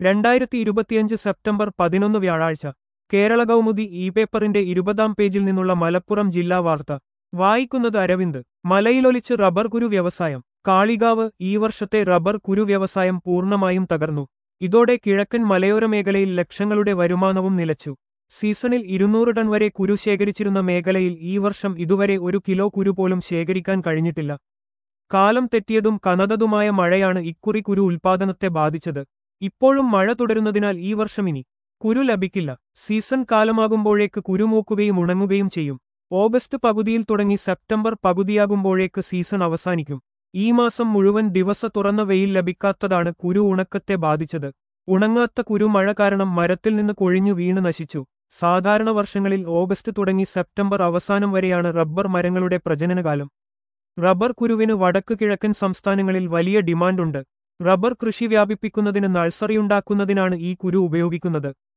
രണ്ടായിരത്തി ഇരുപത്തിയഞ്ച് സെപ്റ്റംബർ പതിനൊന്ന് വ്യാഴാഴ്ച കേരള കൗമുദി ഇ പേപ്പറിന്റെ ഇരുപതാം പേജിൽ നിന്നുള്ള മലപ്പുറം ജില്ലാ വാർത്ത വായിക്കുന്നത് അരവിന്ദ് മലയിലൊലിച്ച് റബ്ബർ കുരു വ്യവസായം കാളികാവ് ഈ വർഷത്തെ റബ്ബർ കുരു വ്യവസായം പൂർണ്ണമായും തകർന്നു ഇതോടെ കിഴക്കൻ മലയോര മേഖലയിൽ ലക്ഷങ്ങളുടെ വരുമാനവും നിലച്ചു സീസണിൽ ഇരുന്നൂറ് ടൺ വരെ കുരു ശേഖരിച്ചിരുന്ന മേഖലയിൽ ഈ വർഷം ഇതുവരെ ഒരു കിലോ കുരു പോലും ശേഖരിക്കാൻ കഴിഞ്ഞിട്ടില്ല കാലം തെറ്റിയതും കനതതുമായ മഴയാണ് ഇക്കുറി കുരു ഉൽപാദനത്തെ ബാധിച്ചത് ഇപ്പോഴും മഴ തുടരുന്നതിനാൽ ഈ വർഷം ഇനി കുരു ലഭിക്കില്ല സീസൺ കാലമാകുമ്പോഴേക്ക് കുരു മൂക്കുകയും ഉണങ്ങുകയും ചെയ്യും ഓഗസ്റ്റ് പകുതിയിൽ തുടങ്ങി സെപ്റ്റംബർ പകുതിയാകുമ്പോഴേക്ക് സീസൺ അവസാനിക്കും ഈ മാസം മുഴുവൻ ദിവസ തുറന്ന വെയിൽ ലഭിക്കാത്തതാണ് കുരു ഉണക്കത്തെ ബാധിച്ചത് ഉണങ്ങാത്ത കുരു മഴ കാരണം മരത്തിൽ നിന്ന് കൊഴിഞ്ഞു വീണ് നശിച്ചു സാധാരണ വർഷങ്ങളിൽ ഓഗസ്റ്റ് തുടങ്ങി സെപ്റ്റംബർ അവസാനം വരെയാണ് റബ്ബർ മരങ്ങളുടെ പ്രജനനകാലം റബ്ബർ കുരുവിന് വടക്ക് കിഴക്കൻ സംസ്ഥാനങ്ങളിൽ വലിയ ഡിമാൻഡുണ്ട് റബ്ബർ കൃഷി വ്യാപിപ്പിക്കുന്നതിന് നഴ്സറിയുണ്ടാക്കുന്നതിനാണ് ഈ കുരു ഉപയോഗിക്കുന്നത്